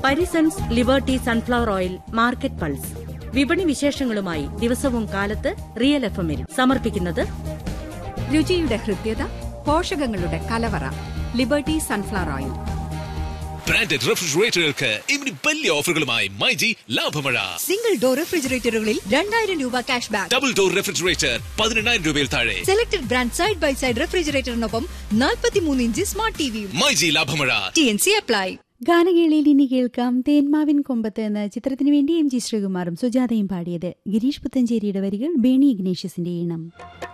Parisons liberty sunflower oil market pulse വിപണി വിശേഷങ്ങളുമായി ദിവസവും കാലത്ത് റിയൽ എഫ് എമ്മിൽ സമർപ്പിക്കുന്നത് രുചിയുടെ ഹൃദ്യത പോഷകങ്ങളുടെ കലവറ ലിബർട്ടി സൺഫ്ലവർ ഓയിൽ ബ്രാൻഡഡ് റെഫ്രിജറേറ്ററുകൾക്ക് ഇനി വലിയ ഓഫറുകളുമായി മൈജി ലാഭമഴ സിംഗിൾ ഡോർ റെഫ്രിജറേറ്ററുകളിൽ രണ്ടായിരം രൂപ cash back double door refrigerator പതിനെണ്ണായിരം രൂപയിൽ താഴെ selected brand side by side റെഫ്രിജറേറ്ററിനൊപ്പം നാൽപ്പത്തിമൂന്ന് ഇഞ്ച് സ്മാർട്ട് ടിവിയും മൈജി ലാഭമഴ ടി എൻ സി അപ്ലൈ ഗാനകേളിയിൽ ഇനി കേൾക്കാം തേന്മാവിൻ കൊമ്പത്ത് എന്ന ചിത്രത്തിനു വേണ്ടി എം ജി ശ്രീകുമാറും സുജാതയും പാടിയത് ഗിരീഷ് പുത്തഞ്ചേരിയുടെ വരികൾ ബേണി ഇഗ്നേഷ്യസിന്റെ ഈണം